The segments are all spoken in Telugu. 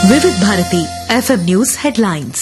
వివిధ Bharati FM news headlines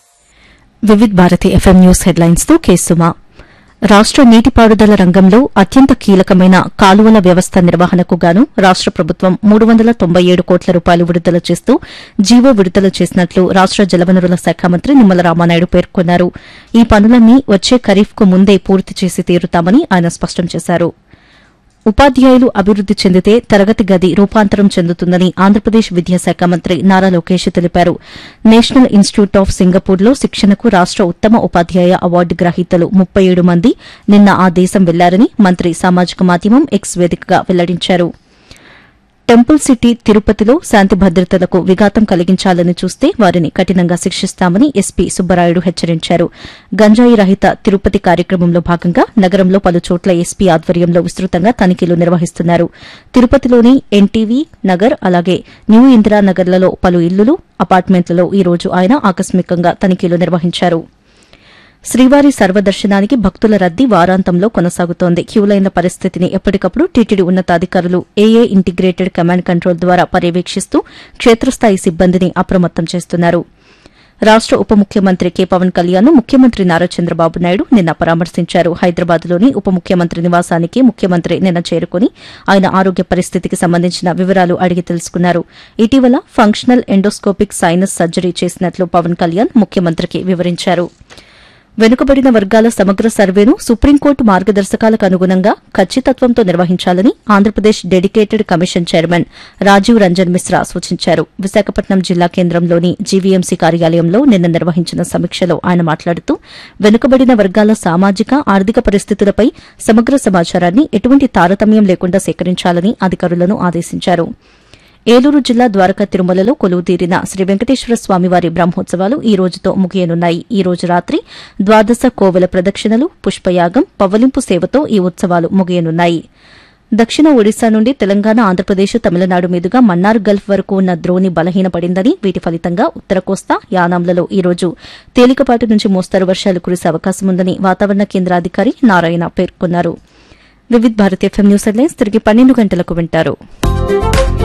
Vividh Bharati FM news headlines తో కేసుమా రాష్ట నీటిపారుదల రంగంలో అత్యంత కీలకమైన కాలువల వ్యవస్థ నిర్వహణకు గాను రాష్ట ప్రభుత్వం మూడు వందల తొంభై ఏడు కోట్ల రూపాయలు విడుదల చేస్తూ జీవో విడుదల చేసినట్లు రాష్ట జలవనరుల శాఖ మంత్రి నిమ్మల రామానాయుడు పేర్కొన్నారు ఈ పనులన్నీ వచ్చే ఖరీఫ్కు ముందే పూర్తి చేసి తీరుతామని ఆయన స్పష్టం చేశారు ఉపాధ్యాయులు అభివృద్ది చెందితే తరగతి గది రూపాంతరం చెందుతుందని ఆంధ్రప్రదేశ్ విద్యాశాఖ మంత్రి నారా లోకేష్ తెలిపారు నేషనల్ ఇన్స్టిట్యూట్ ఆఫ్ సింగపూర్లో శిక్షణకు రాష్ట ఉత్తమ ఉపాధ్యాయ అవార్డు గ్రహీతలు ముప్పై ఏడు మంది నిన్న ఆ దేశం వెళ్లారని మంత్రి సామాజిక మాధ్యమం ఎక్స్ వేదికగా వెల్లడించారు టెంపుల్ సిటీ తిరుపతిలో శాంతి భద్రతలకు విఘాతం కలిగించాలని చూస్తే వారిని కఠినంగా శిక్షిస్తామని ఎస్పీ సుబ్బరాయుడు హెచ్చరించారు గంజాయి రహిత తిరుపతి కార్యక్రమంలో భాగంగా నగరంలో పలు చోట్ల ఎస్పీ ఆధ్వర్యంలో విస్తృతంగా తనిఖీలు నిర్వహిస్తున్నారు తిరుపతిలోని ఎన్టీవీ నగర్ అలాగే న్యూ ఇందిరానగర్లలో పలు ఇల్లులు అపార్ట్మెంట్లలో ఈ రోజు ఆయన ఆకస్మికంగా తనిఖీలు నిర్వహించారు శ్రీవారి సర్వదర్శనానికి భక్తుల రద్దీ వారాంతంలో కొనసాగుతోంది క్యూలైన పరిస్థితిని ఎప్పటికప్పుడు టీటీడీ ఉన్నతాధికారులు ఏఏ ఇంటిగ్రేటెడ్ కమాండ్ కంట్రోల్ ద్వారా పర్యవేక్షిస్తూ క్షేత్రస్థాయి సిబ్బందిని అప్రమత్తం చేస్తున్నారు రాష్ట ఉప ముఖ్యమంత్రి కె పవన్ కళ్యాణ్ ముఖ్యమంత్రి నారా చంద్రబాబు నాయుడు నిన్న పరామర్శించారు హైదరాబాద్లోని ఉప ముఖ్యమంత్రి నివాసానికి ముఖ్యమంత్రి నిన్న చేరుకుని ఆయన ఆరోగ్య పరిస్థితికి సంబంధించిన వివరాలు అడిగి తెలుసుకున్నారు ఇటీవల ఫంక్షనల్ ఎండోస్కోపిక్ సైనస్ సర్జరీ చేసినట్లు పవన్ కళ్యాణ్ ముఖ్యమంత్రికి వివరించారు వెనుకబడిన వర్గాల సమగ్ర సర్వేను సుప్రీంకోర్టు మార్గదర్శకాలకు అనుగుణంగా ఖచ్చితత్వంతో నిర్వహించాలని Andhra Pradesh dedicated commission chairman Rajiv Ranjan Mishra సూచించారు విశాఖపట్నం జిల్లా కేంద్రంలోని జీవీఎంసీ కార్యాలయంలో నిన్న నిర్వహించిన సమీక్షలో ఆయన మాట్లాడుతూ వెనుకబడిన వర్గాల సామాజిక ఆర్థిక పరిస్థితులపై సమగ్ర సమాచారాన్ని ఎటువంటి తారతమ్యం లేకుండా సేకరించాలని అధికారులను ఆదేశించారు ఏలూరు జిల్లా ద్వారకా తిరుమలలో కొలువుతీరిన శ్రీ వెంకటేశ్వర స్వామివారి బ్రహ్మోత్సవాలు ఈ రోజుతో ముగియనున్నాయి ఈ రోజు రాత్రి ద్వాదశ కోవెల ప్రదక్షిణలు పుష్పయాగం పవ్వలింపు సేవతో ఈ ఉత్సవాలు ముగియనున్నాయి దక్షిణ ఒడిశా నుండి తెలంగాణ ఆంధ్రప్రదేశ్ తమిళనాడు మీదుగా మన్నార్ గల్ఫ్ వరకు ఉన్న ద్రోణి బలహీనపడిందని వీటి ఫలితంగా ఉత్తర కోస్తా యానాంలలో ఈ రోజు తేలికపాటి నుంచి మోస్తరు వర్షాలు కురిసే అవకాశం ఉందని వాతావరణ కేంద్రాధికారి నారాయణ పేర్కొన్నారు Vividh Bharat FM news headlines తిరిగి పన్నెండు గంటలకు వింటారు